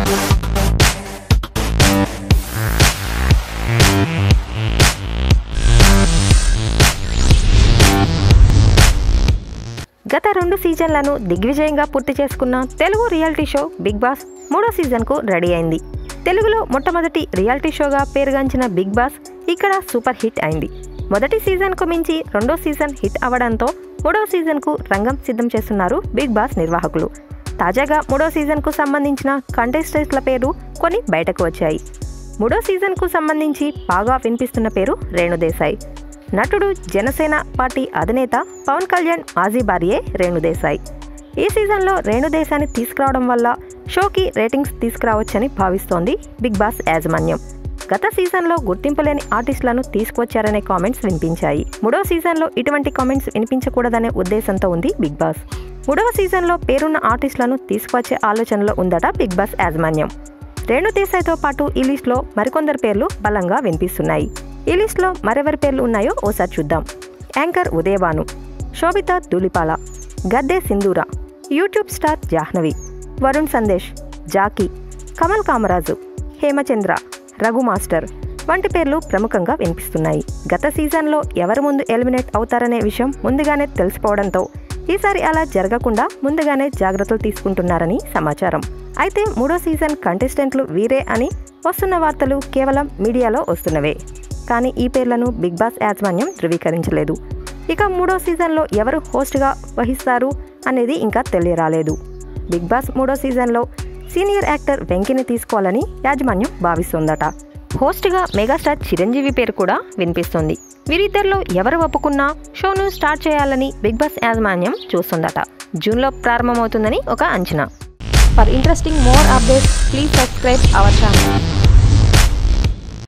గత రెండు సీజన్లను దిగ్విజయంగా పూర్తి చేసుకున్న Telugu reality show Bigg Boss మూడో సీజన్కు రెడీ అయింది తెలుగులో మొట్టమొదటి రియాలిటీ షోగా పేరుగాంచిన బిగ్ బాస్ ఇక్కడ సూపర్ హిట్ అయింది మొదటి సీజన్కు మించి రెండో సీజన్ హిట్ అవడంతో మూడో సీజన్కు రంగం సిద్ధం చేస్తున్నారు బిగ్ బాస్ నిర్వాహకులు తాజాగా మూడో సీజన్కు సంబంధించిన కంటెస్టెంట్ల పేరు కొన్ని బయటకు వచ్చాయి మూడో సీజన్కు సంబంధించి బాగా వినిపిస్తున్న పేరు రేణుదేశాయ్ నటుడు జనసేన పార్టీ అధినేత పవన్ కళ్యాణ్ మాజీ భార్యే రేణుదేశాయ్ ఈ సీజన్లో రేణుదేశాన్ని తీసుకురావడం వల్ల షోకి రేటింగ్స్ తీసుకురావచ్చని భావిస్తోంది బిగ్ బాస్ యాజమాన్యం గత సీజన్లో గుర్తింపు లేని ఆర్టిస్టులను తీసుకువచ్చారనే కామెంట్స్ వినిపించాయి మూడో సీజన్లో ఇటువంటి కామెంట్స్ వినిపించకూడదనే ఉద్దేశంతో ఉంది బిగ్ బాస్ మూడవ సీజన్లో పేరున్న ఆర్టిస్టులను తీసుకువచ్చే ఆలోచనలో ఉందట బిగ్ బాస్ యాజమాన్యం రేణు దేశాయ్తో పాటు ఈ లిస్ట్లో మరికొందరు పేర్లు బలంగా వినిపిస్తున్నాయి ఈ లిస్ట్లో మరెవరి పేర్లు ఉన్నాయో ఓసారి చూద్దాం anchor Udayabhanu Sobhita Dhulipala Gadde Sindhura YouTube star Jahnavi Varun Sandesh Jackie Kamal Kamaraju Hemachandra Raghu master వంటి పేర్లు ప్రముఖంగా వినిపిస్తున్నాయి గత సీజన్లో ఎవరు ముందు ఎలిమినేట్ అవుతారనే విషయం ముందుగానే తెలిసిపోవడంతో ఈసారి అలా జరగకుండా ముందుగానే జాగ్రత్తలు తీసుకుంటున్నారని సమాచారం అయితే మూడో సీజన్ కంటెస్టెంట్లు వీరే అని వస్తున్న వార్తలు కేవలం మీడియాలో వస్తున్నవే కానీ ఈ పేర్లను బిగ్ బాస్ యాజమాన్యం ధృవీకరించలేదు ఇక మూడో సీజన్లో ఎవరు హోస్ట్గా వహిస్తారు అనేది ఇంకా తెలియరాలేదు బిగ్ బాస్ మూడో సీజన్లో సీనియర్ యాక్టర్ వెంకిని తీసుకోవాలని యాజమాన్యం భావిస్తోందట హోస్ట్గా మెగాస్టార్ చిరంజీవి పేరు కూడా వినిపిస్తుంది వీరిద్దరిలో ఎవరు ఒప్పుకున్నా షోను స్టార్ట్ చేయాలని బిగ్ బాస్ యాజమాన్యం చూస్తుందట జూన్లో ప్రారంభమవుతుందని ఒక అంచనా for interesting more updates please subscribe our channel